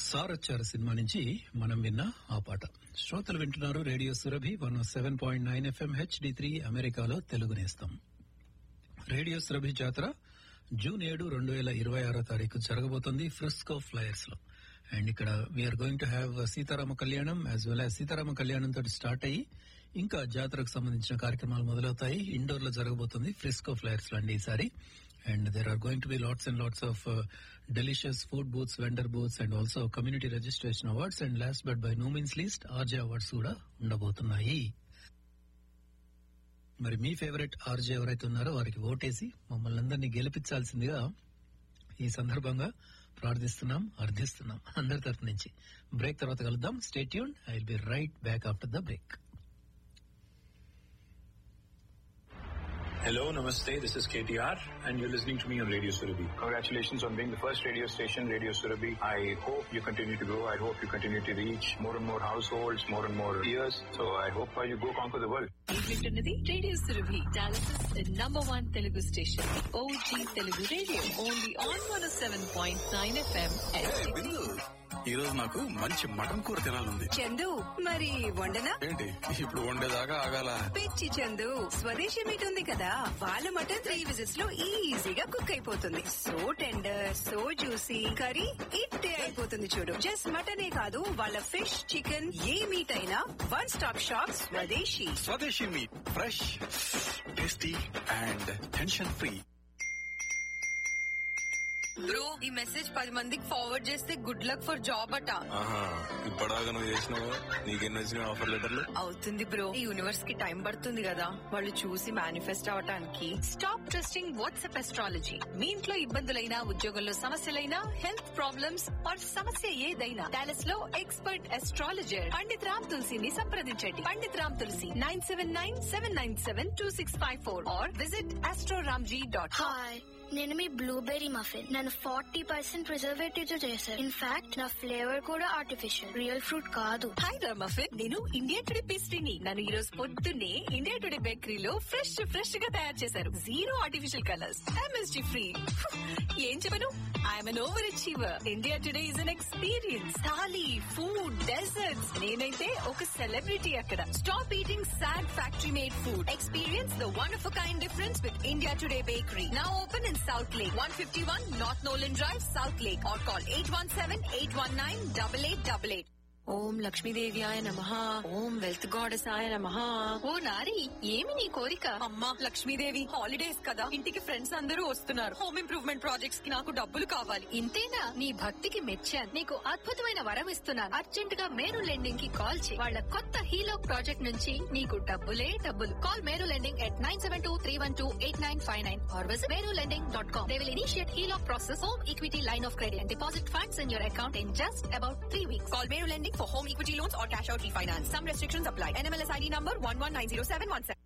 సారొచ్చారు cinema నుంచి మనం విన్న ఆ పాట శ్రోతలు వింటున్నారు radio Surabhi one seven point nine FM HD three అమెరికాలో తెలుగు నేస్తం రేడియో సురభి జాతర జూన్ ఏడు రెండు వేల ఇరవై ఆరో తారీఖు జరగబోతోంది ఫ్రిస్కో ఫ్లయర్స్ లో అండ్ ఇక్కడ we're going to have Seetharama Kalyanam as well as Sitarama కళ్యాణం తోటి స్టార్ట్ అయ్యి ఇంకా జాతరకు సంబంధించిన కార్యక్రమాలు మొదలవుతాయి ఇండోర్ లో జరగబోతుంది ఫ్రిస్కో ఫ్లయర్స్ లో అండి ఈసారి and there are going to be lots and lots of delicious food booths vendor booths and also community registration awards and last but by no means least RJ awards కూడా ఉండబోతున్నాయి మరి మీ favourite RJ ఎవరైతే ఉన్నారో వారికి ఓటేసి మమ్మల్ని అందరినీ గెలిపించాల్సిందిగా ఈ సందర్భంగా ప్రార్థిస్తున్నాం అర్థిస్తున్నాం అందరి తరఫు నుంచి బ్రేక్ తర్వాత కలుద్దాం stay tune I will be right back after the break Hello, Namaste. This is KTR, and you're listening to me on Radio Surabhi. Congratulations on being the first radio station, Radio Surabhi. I hope you continue to grow. I hope you continue to reach more and more households, more and more ears. So I hope uh, you go conquer the world. వింటున్నది radio Surabhi Dallas number one Telugu station OG Telugu radio only on one seven point nine FM Bindu ఈ రోజు నాకు మంచి mutton కూర తినాలంది చందు మరి వండనా ఏంటి ఇప్పుడు వండేదాకా ఆగాల పిచ్చి చందు స్వదేశీ మీట్ ఉంది కదా వాళ్ళ మటన్ త్రీ విజిట్స్ లో ఈజీగా కుక్ అయిపోతుంది so tender so juicy curry ఇట్టే అయిపోతుంది చూడు జస్ట్ మటనే కాదు వాళ్ళ ఫిష్ చికెన్ ఏ మీట్ అయినా one stop shop Swadeshi Swadeshi meat fresh tasty and tension free bro ఈ మెసేజ్ పది మందికి ఫార్వర్డ్ చేస్తే గుడ్ లక్ ఫర్ జాబ్ అట ఆహా ఇప్పటిదాకా నువ్వు చేసినావు నీకెన్ని వచ్చినాయి ఆఫర్ లెటర్లు అవుతుంది బ్రో ఈ యూనివర్స్ కి టైం పడుతుంది కదా వాళ్ళు చూసి మేనిఫెస్ట్ అవటానికి స్టాప్ ట్రస్టింగ్ వాట్సాప్ ఎస్ట్రాలజీ మీ ఇంట్లో ఇబ్బందులైనా ఉద్యోగంలో సమస్యలైనా హెల్త్ ప్రాబ్లమ్స్ ఆర్ సమస్య ఏదైనా డాలస్ లో ఎక్స్పర్ట్ ఎస్ట్రాలజర్ పండిత్ రామ్ తులసిని సంప్రదించండి Pandit Ram Tulasi nine seven nine seven nine seven two six five four or visit Astroramji dot hi నేను మీ బ్లూబెర్రీ మఫిన్ నన్ను ఫార్టీ పర్సెంట్ ప్రిజర్వేటివ్ తో చేశారు ఇన్ఫాక్ట్ నా ఫ్లేవర్ కూడా ఆర్టిఫిషియల్ రియల్ ఫ్రూట్ కాదు హాయ్ రామఫిన్ నేను ఇండియా టుడే పేస్ట్రీని నన్ను ఈ రోజు పొద్దున్నే ఇండియా టుడే బేకరీలో ఫ్రెష్ ఫ్రెష్ గా తయారు చేశారు zero artificial colours MSG free ఏం చెప్పను I'm an overachiever India today is an experience thali food desserts నేనైతే ఒక సెలబ్రిటీ అక్కడ stop eating sad factory made food experience the one of kind difference with India Today bakery now open in Southlake one fifty one North Nolan Drive Southlake or call eight one seven eight one nine double eight double eight ఓం లక్ష్మీదేవ్యాయ నమ ఓం wealth గాడెసాయ నమ ఓ నారి ఏమి నీ కోరిక అమ్మా లక్ష్మీదేవి హాలిడేస్ కదా ఇంటికి ఫ్రెండ్స్ అందరూ వస్తున్నారు హోమ్ ఇంప్రూవ్మెంట్ ప్రాజెక్ట్స్ కి నాకు డబ్బులు కావాలి ఇంతేనా నీ భక్తికి మెచ్చాను నీకు అద్భుతమైన వరం ఇస్తున్నాను అర్జెంట్ గా మేరు లెండింగ్ కి కాల్ చేయి వాళ్ళ కొత్త హీలో ప్రాజెక్ట్ నుంచి నీకు డబ్బులే డబ్బులు call Mero Lending at nine seven two three one two eight nine five nine or visit Mero Lending dot com they will initiate హీలో process home equity line of credit and deposit funds in your account in just about three weeks Call Mero Lending for home equity loans or cash out refinance. Some restrictions apply. NMLS ID number 119071.